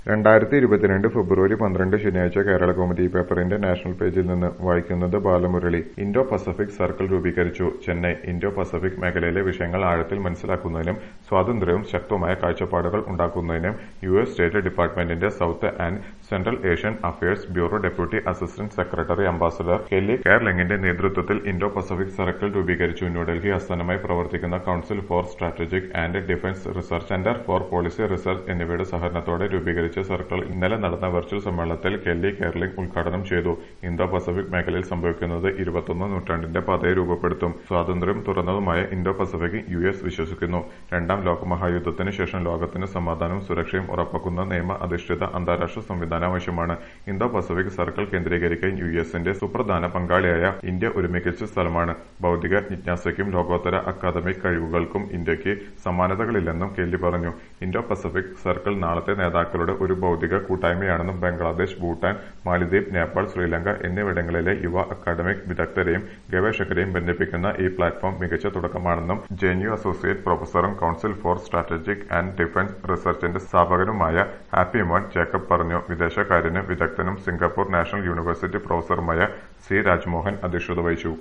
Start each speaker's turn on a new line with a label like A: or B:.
A: രണ്ടായിരത്തി ഇരുപത്തിരണ്ട് ഫെബ്രുവരി പന്ത്രണ്ട് ശനിയാഴ്ച കേരള കൗമുദി പേപ്പറിന്റെ നാഷണൽ പേജിൽ നിന്ന് വായിക്കുന്നത് ബാലമുരളി ഇൻഡോ പസഫിക് സർക്കിൾ രൂപീകരിച്ചു ചെന്നൈ ഇൻഡോ പസഫിക് മേഖലയിലെ വിഷയങ്ങൾ ആഴത്തിൽ മനസ്സിലാക്കുന്നതിനും സ്വാതന്ത്ര്യവും ശക്തമായ കാഴ്ചപ്പാടുകൾ ഉണ്ടാക്കുന്നതിനും യു എസ് സ്റ്റേറ്റ് ഡിപ്പാർട്ട്മെന്റിന്റെ south and central Asian affairs bureau deputy assistant secretary ambassador Kelly കെയർലിംഗിന്റെ നേതൃത്വത്തിൽ ഇൻഡോ പസഫിക് സർക്കിൾ രൂപീകരിച്ചു ന്യൂഡൽഹി ആസ്ഥാനമായി പ്രവർത്തിക്കുന്ന council for strategic and defence research centre for policy research എന്നിവയുടെ സഹകരണത്തോടെ രൂപീകരിച്ച സർക്കിൾ ഇന്നലെ നടന്ന വെർച്വൽ സമ്മേളനത്തിൽ കെല്ലി കെയർലിംഗ് ഉദ്ഘാടനം ചെയ്തു ഇന്തോ പസഫിക് മേഖലയിൽ സംഭവിക്കുന്നത് ഇരുപത്തൊന്ന് നൂറ്റാണ്ടിന്റെ പാതയെ രൂപപ്പെടുത്തും സ്വാതന്ത്ര്യം തുറന്നതുമായ ഇന്തോ പസഫിക് യു എസ് വിശ്വസിക്കുന്നു രണ്ടാം ലോകമഹായുദ്ധത്തിന് ശേഷം ലോകത്തിന് സമാധാനവും സുരക്ഷയും ഉറപ്പാക്കുന്ന നിയമ അധിഷ്ഠിത അന്താരാഷ്ട്ര സംവിധാനം ആവശ്യമാണ് ഇന്തോ പസഫിക് സർക്കിൾ കേന്ദ്രീകരിക്കാൻ യു എസിന്റെ സുപ്രധാന പങ്കാളിയായ ഇന്ത്യ ഒരു മികച്ച സ്ഥലമാണ് ഭൌതിക ജിജ്ഞാസയ്ക്കും ലോകോത്തര അക്കാദമിക് കഴിവുകൾക്കും ഇന്ത്യക്ക് സമാനതകളില്ലെന്നും കെല്ലി പറഞ്ഞു ഇന്തോ പസഫിക് സർക്കിൾ നാളത്തെ നേതാക്കളുടെ ഒരു ഭൌതിക കൂട്ടായ്മയാണെന്നും ബംഗ്ലാദേശ് ഭൂട്ടാൻ മാലിദ്വീപ് നേപ്പാൾ ശ്രീലങ്ക എന്നിവിടങ്ങളിലെ യുവ അക്കാദമിക് വിദഗ്ധരെയും ഗവേഷകരെയും ബന്ധിപ്പിക്കുന്ന ഈ പ്ലാറ്റ്ഫോം മികച്ച തുടക്കമാണെന്നും ജെഎൻയു അസോസിയേറ്റ് പ്രൊഫസറും council for strategic and defence റിസർച്ചിന്റെ സ്ഥാപകനുമായ ഹാപ്പി മോൻ ജേക്കബ് പറഞ്ഞു വിദേശകാര്യനും വിദഗ്ധനും സിംഗപ്പൂർ നാഷണൽ യൂണിവേഴ്സിറ്റി പ്രൊഫസറുമായ സി രാജ്മോഹൻ അധ്യക്ഷത വഹിച്ചു